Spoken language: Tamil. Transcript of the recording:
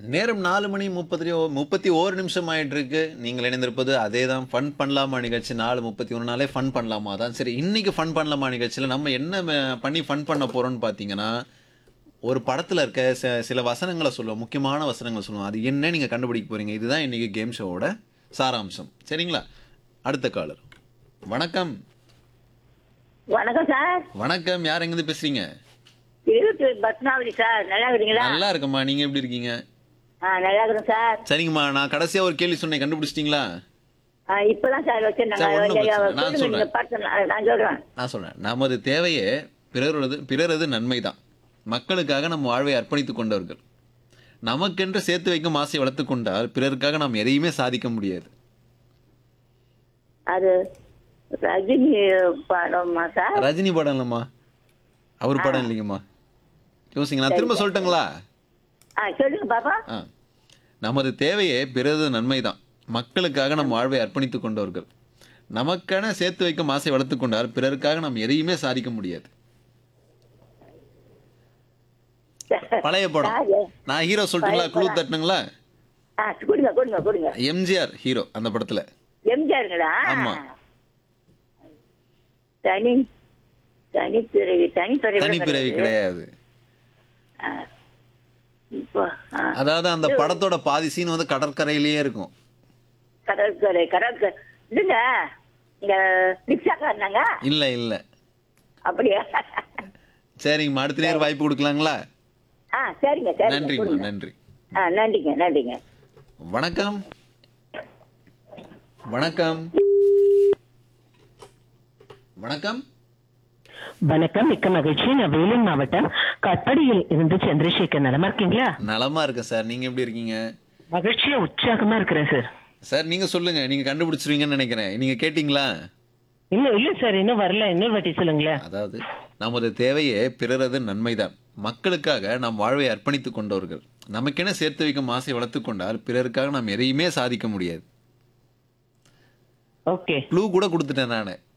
நேரம் நாலு மணி முப்பத்தி முப்பத்தி ஓரு நிமிஷம் ஆயிட்டு இருக்கு நீங்கள் இணைந்திருப்பது அதே தான் ஃபன் பண்ணலாமா நிகழ்ச்சி நாலு முப்பத்தி ஒன்று நாளே ஃபன் பண்ணலாமா தான் சரி இன்னைக்கு ஃபன் பண்ணலாமா நிகழ்ச்சியில் நம்ம என்ன ம- பண்ணி ஃபன் பண்ண போறோம்னு பார்த்தீங்கன்னா ஒரு படத்தில் இருக்க ச- சில வசனங்களை சொல்லுவோம் முக்கியமான வசனங்களை சொல்லுவோம் அது என்ன நீங்கள் கண்டுபிடிக்க போறீங்க இதுதான் இன்னைக்கு கேம் ஷோவோட சாராம்சம் சரிங்களா அடுத்த காலர் வணக்கம் வணக்கம் சார் வணக்கம் யார் எங்கேருந்து பேசுறீங்க இருபத்தி பத்மாவதி சார் நல்லா இருக்கிறீங்களா நல்லா இருக்கம்மா நீங்கள் எப்படி இருக்கீங்க ஆ நல்லா இருக்கிறோம் சார் சரிங்கம்மா நான் கடைசியாக ஒரு கேள்வி சொன்னேன் கண்டுபிடிச்சிட்டிங்களா ஆ, இப்பதான் சார் வச்சிருந்தாங்க சார், ஒண்ணும் பிரச்சனை இல்ல. நான் சொல்லுங்க, சொல்றேன். நீங்க பார்த்து நான் நான் சொல்றேன் நான் சொல்றேன் நமது தேவையே பிறரது பிறரது நன்மைதான் மக்களுக்காக நம் வாழ்வை அர்ப்பணித்துக் கொண்டவர்கள் நமக்கென்று சேர்த்து வைக்கும் ஆசை வளர்த்துக் கொண்டால் பிறருக்காக நாம் எதையுமே சாதிக்க முடியாது அது ரஜினி படமா சார் ரஜினி படம் இல்லைம்மா அவர் படம் இல்லைங்கம்மா யோசிங்க நான் திரும்ப சொல்லட்டுங்களா ஆ சொல்லுங்க பாப்பா ஆ நமது தேவையே பிறரது நன்மைதான் மக்களுக்காக நம் வாழ்வை அர்ப்பணித்துக் கொண்டவர்கள் நமக்கென சேர்த்து வைக்கும் ஆசை வளர்த்துக் கொண்டால் பிறருக்காக நாம் எதையுமே சாதிக்க முடியாது பழைய படம் சார், நான் ஹீரோ சொல்லட்டுங்களா குழு தட்டுனுங்களா ஆ கொடுங்க கொடுங்க கொடுங்க எம்ஜிஆர் ஹீரோ அந்த படத்துல எம்ஜிஆருங்களா ஆமா. தனி தனிப்பிறவி தனிப்பிறவி தனிப்பிறவி கிடையாது இப்போ ஆ, அதாவது அந்த படத்தோட பாதி சீன் வந்து கடற்கரையிலேயே இருக்கும் கடற்கரை கடற்கரை இல்லைங்க இங்க ரிக்ஷாக்காரனாங்க இல்ல இல்ல அப்படியா சரிங்கம்மா அடுத்த நேரம் வாய்ப்பு கொடுக்கலாங்களா ஆ சரிங்க சரிங்க நன்றிம்மா கொடுங்க. நன்றி ஆ நன்றிங்க நன்றிங்க வணக்கம் வணக்கம் வணக்கம் வணக்கம் மிக்க மகிழ்ச்சி நான் வேலூர் மாவட்டம் கட்படியில் இருந்து சந்திரசேகர் நலமா இருக்கீங்களா நலமா இருக்கேன் சார் நீங்க எப்படி இருக்கீங்க மகிழ்ச்சியா உற்சாகமா இருக்கிறேன் சார் சார் நீங்க சொல்லுங்க நீங்க கண்டுபிடிச்சிருவீங்கன்னு நினைக்கிறேன் நீங்க கேட்டீங்களா இல்ல இல்ல சார் இன்னும் வரல இன்னொரு வாட்டி சொல்லுங்களேன் அதாவது நமது தேவையே பிறரது நன்மைதான் மக்களுக்காக நாம் வாழ்வை அர்ப்பணித்துக் கொண்டவர்கள் நமக்கென சேர்த்து வைக்கும் ஆசை வளர்த்துக் கொண்டால் பிறருக்காக நாம் எதையுமே சாதிக்க முடியாது ஓகே க்ளூ கூட கொடுத்துட்டேன் நான்